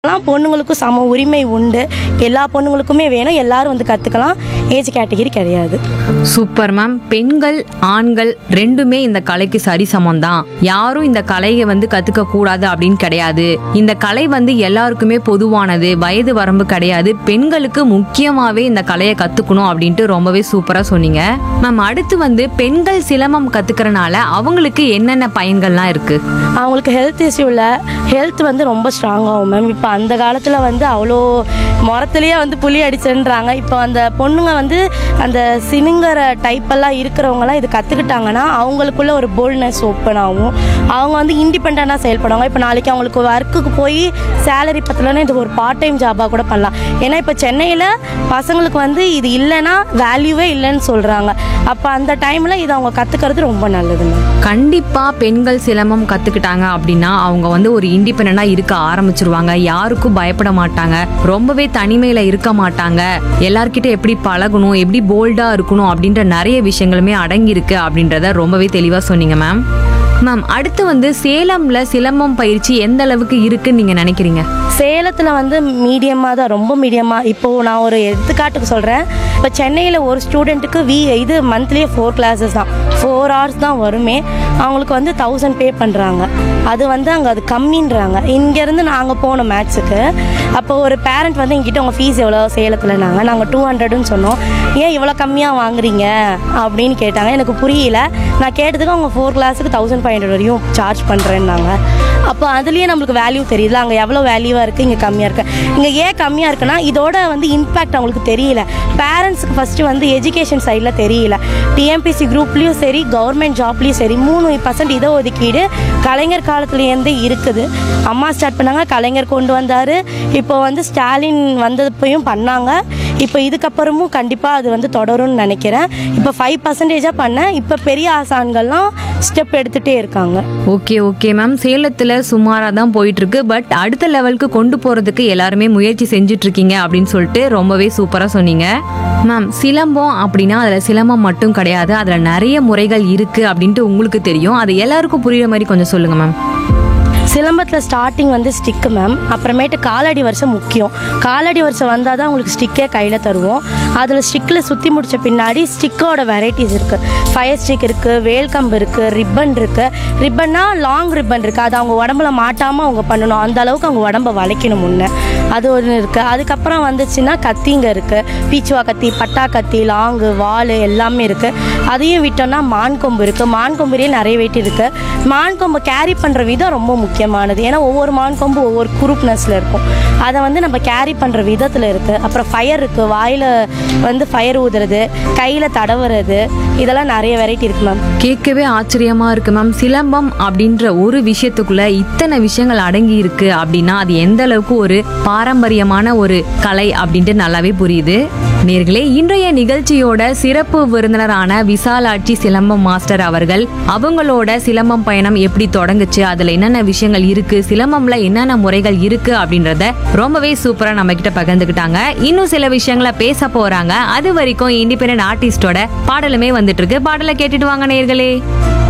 எல்லாம் பொண்ணுங்களுக்கும் சம உரிமை உண்டு எல்லா பொண்ணுங்களுக்குமே வேணும் எல்லாரும் வந்து கற்றுக்கலாம் ஏஜ் கேட்டகிரி கிடையாது சூப்பர் மேம் பெண்கள் ஆண்கள் ரெண்டுமே இந்த கலைக்கு சரிசமம் தான் யாரும் இந்த கலையை வந்து கத்துக்க கூடாது அப்படின்னு கிடையாது இந்த கலை வந்து எல்லாருக்குமே பொதுவானது வயது வரம்பு கிடையாது பெண்களுக்கு முக்கியமாவே இந்த கலையை கத்துக்கணும் அப்படின்ட்டு ரொம்பவே சூப்பரா சொன்னீங்க மேம் அடுத்து வந்து பெண்கள் சிலம்பம் கத்துக்கறனால அவங்களுக்கு என்னென்ன பயன்கள்லாம் இருக்கு அவங்களுக்கு ஹெல்த் இஷ்யூவில் ஹெல்த் வந்து ரொம்ப ஸ்ட்ராங் ஆகும் மேம் இப்போ அந்த காலத்தில் வந்து அவ்வளோ முறத்துலேயே வந்து புலி அடிச்சுன்றாங்க இப்போ அந்த பொண்ணுங்க வந்து அந்த சினுங்கிற டைப்பெல்லாம் இருக்கிறவங்கலாம் இது கற்றுக்கிட்டாங்கன்னா அவங்களுக்குள்ள ஒரு போல்ட்னஸ் ஓப்பன் ஆகும் அவங்க வந்து இண்டிபெண்ட்டாக செயல்படுவாங்க இப்போ நாளைக்கு அவங்களுக்கு ஒர்க்குக்கு போய் சேலரி பத்தலன்னா இது ஒரு பார்ட் டைம் ஜாபாக கூட பண்ணலாம் ஏன்னா இப்போ சென்னையில் பசங்களுக்கு வந்து இது இல்லைன்னா வேல்யூவே இல்லைன்னு சொல்கிறாங்க அப்போ அந்த டைமில் இது அவங்க கற்றுக்கிறது ரொம்ப நல்லது மேம் கண்டிப்பா பெண்கள் சிலம்பம் கத்துக்கிட்டாங்க அப்படின்னா அவங்க வந்து ஒரு இண்டிபெண்டா இருக்க ஆரம்பிச்சிருவாங்க யாருக்கும் பயப்பட மாட்டாங்க ரொம்பவே தனிமையில இருக்க மாட்டாங்க எல்லார்கிட்ட எப்படி பழகணும் எப்படி போல்டா இருக்கணும் அப்படின்ற நிறைய விஷயங்களுமே அடங்கி இருக்கு அப்படின்றத ரொம்பவே தெளிவா சொன்னீங்க மேம் மேம் அடுத்து வந்து சேலம்ல சிலம்பம் பயிற்சி எந்த அளவுக்கு இருக்குன்னு நீங்க நினைக்கிறீங்க சேலத்தில் வந்து மீடியமாக தான் ரொம்ப மீடியமாக இப்போது நான் ஒரு எடுத்துக்காட்டுக்கு சொல்கிறேன் இப்போ சென்னையில் ஒரு ஸ்டூடெண்ட்டுக்கு வி இது மந்த்லியே ஃபோர் கிளாஸஸ் தான் ஃபோர் ஹவர்ஸ் தான் வருமே அவங்களுக்கு வந்து தௌசண்ட் பே பண்ணுறாங்க அது வந்து அங்கே அது கம்மின்றாங்க இங்கேருந்து நாங்கள் போனோம் மேட்ச்சுக்கு அப்போ ஒரு பேரண்ட் வந்து எங்கிட்ட உங்கள் ஃபீஸ் எவ்வளோ சேலத்தில் நாங்கள் நாங்கள் டூ ஹண்ட்ரட்னு சொன்னோம் ஏன் இவ்வளோ கம்மியாக வாங்குறீங்க அப்படின்னு கேட்டாங்க எனக்கு புரியல நான் கேட்டதுக்கு அவங்க ஃபோர் கிளாஸுக்கு தௌசண்ட் ஃபைவ் ஹண்ட்ரட் வரையும் சார்ஜ் பண்ணுறேன்னாங்க அப்போ அதுலேயே நம்மளுக்கு வேல்யூ தெரியுது அங்கே எவ்வளோ வேல்யூவாக இருக்குது இங்கே கம்மியாக இருக்குது இங்கே ஏன் கம்மியாக இருக்குன்னா இதோட வந்து இம்பேக்ட் அவங்களுக்கு தெரியல பேரண்ட்ஸுக்கு ஃபஸ்ட்டு வந்து எஜுகேஷன் சைடில் தெரியல டிஎம்பிசி குரூப்லேயும் சரி கவர்மெண்ட் ஜாப்லேயும் சரி மூணு பர்சன்ட் இட ஒதுக்கீடு கலைஞர் காலத்துலேருந்தே இருக்குது அம்மா ஸ்டார்ட் பண்ணாங்க கலைஞர் கொண்டு வந்தார் இப்போ வந்து ஸ்டாலின் வந்தப்பையும் பண்ணாங்க இப்போ இதுக்கப்புறமும் கண்டிப்பாக அது வந்து தொடரும்னு நினைக்கிறேன் இப்போ ஃபைவ் பர்சன்டேஜாக பண்ணேன் இப்போ பெரிய ஆசான்கள்லாம் ஸ்டெப் எடுத்துகிட்டே இருக்காங்க ஓகே ஓகே மேம் சேலத்துல சுமாரா தான் போயிட்டு இருக்கு பட் அடுத்த லெவலுக்கு கொண்டு போறதுக்கு எல்லாருமே முயற்சி செஞ்சுட்டு இருக்கீங்க அப்படின்னு சொல்லிட்டு ரொம்பவே சூப்பரா சொன்னீங்க மேம் சிலம்பம் அப்படின்னா அதுல சிலம்பம் மட்டும் கிடையாது அதுல நிறைய முறைகள் இருக்கு அப்படின்ட்டு உங்களுக்கு தெரியும் அது எல்லாருக்கும் புரியுற மாதிரி கொஞ்சம் சொல்லுங்க மேம் சிலம்பத்தில் ஸ்டார்டிங் வந்து ஸ்டிக்கு மேம் அப்புறமேட்டு காலடி வருஷம் முக்கியம் காலடி வருஷம் வந்தால் தான் உங்களுக்கு ஸ்டிக்கே கையில் தருவோம் அதில் ஸ்டிக்கில் சுற்றி முடிச்ச பின்னாடி ஸ்டிக்கோட வெரைட்டிஸ் இருக்குது ஃபயர் ஸ்டிக் இருக்குது வேல்கம்பு இருக்குது ரிப்பன் இருக்குது ரிப்பன்னா லாங் ரிப்பன் இருக்குது அது அவங்க உடம்புல மாட்டாமல் அவங்க பண்ணணும் அந்த அளவுக்கு அவங்க உடம்ப வளைக்கணும் முன்ன அது ஒன்று இருக்குது அதுக்கப்புறம் வந்துச்சுன்னா கத்திங்க இருக்குது பீச்சுவா கத்தி பட்டா கத்தி லாங்கு வாள் எல்லாமே இருக்குது அதையும் விட்டோம்னா மான் கொம்பு இருக்குது மான் கொம்புலேயே நிறைய வெயிட் இருக்குது மான் கொம்பை கேரி பண்ணுற விதம் ரொம்ப முக்கியமானது ஏன்னா ஒவ்வொரு மான் கொம்பு ஒவ்வொரு குரூப்னஸில் இருக்கும் அதை வந்து நம்ம கேரி பண்ணுற விதத்தில் இருக்குது அப்புறம் ஃபயர் இருக்குது வாயில் வந்து ஃபயர் ஊதுறது கையில் தடவுறது இதெல்லாம் நிறைய வெரைட்டி இருக்குது மேம் கேட்கவே ஆச்சரியமா இருக்கு மேம் சிலம்பம் அப்படின்ற ஒரு விஷயத்துக்குள்ள இத்தனை விஷயங்கள் அடங்கி இருக்கு அப்படின்னா அது எந்த அளவுக்கு ஒரு பாரம்பரியமான ஒரு கலை அப்படின்ட்டு நல்லாவே புரியுது நேர்களே இன்றைய நிகழ்ச்சியோட சிறப்பு விருந்தினரான விசாலாட்சி சிலம்பம் மாஸ்டர் அவர்கள் அவங்களோட சிலம்பம் பயணம் எப்படி தொடங்குச்சு அதுல என்னென்ன விஷயங்கள் இருக்கு சிலம்பம்ல என்னென்ன முறைகள் இருக்கு அப்படின்றத ரொம்பவே சூப்பரா நம்ம கிட்ட பகிர்ந்துக்கிட்டாங்க இன்னும் சில விஷயங்களை பேச போறாங்க அது வரைக்கும் இண்டிபெண்டன்ட் ஆர்டிஸ்டோட பாடலுமே வந்துட்டு இருக்கு பாடலை கேட்டுட்டு வாங்க நேர்களே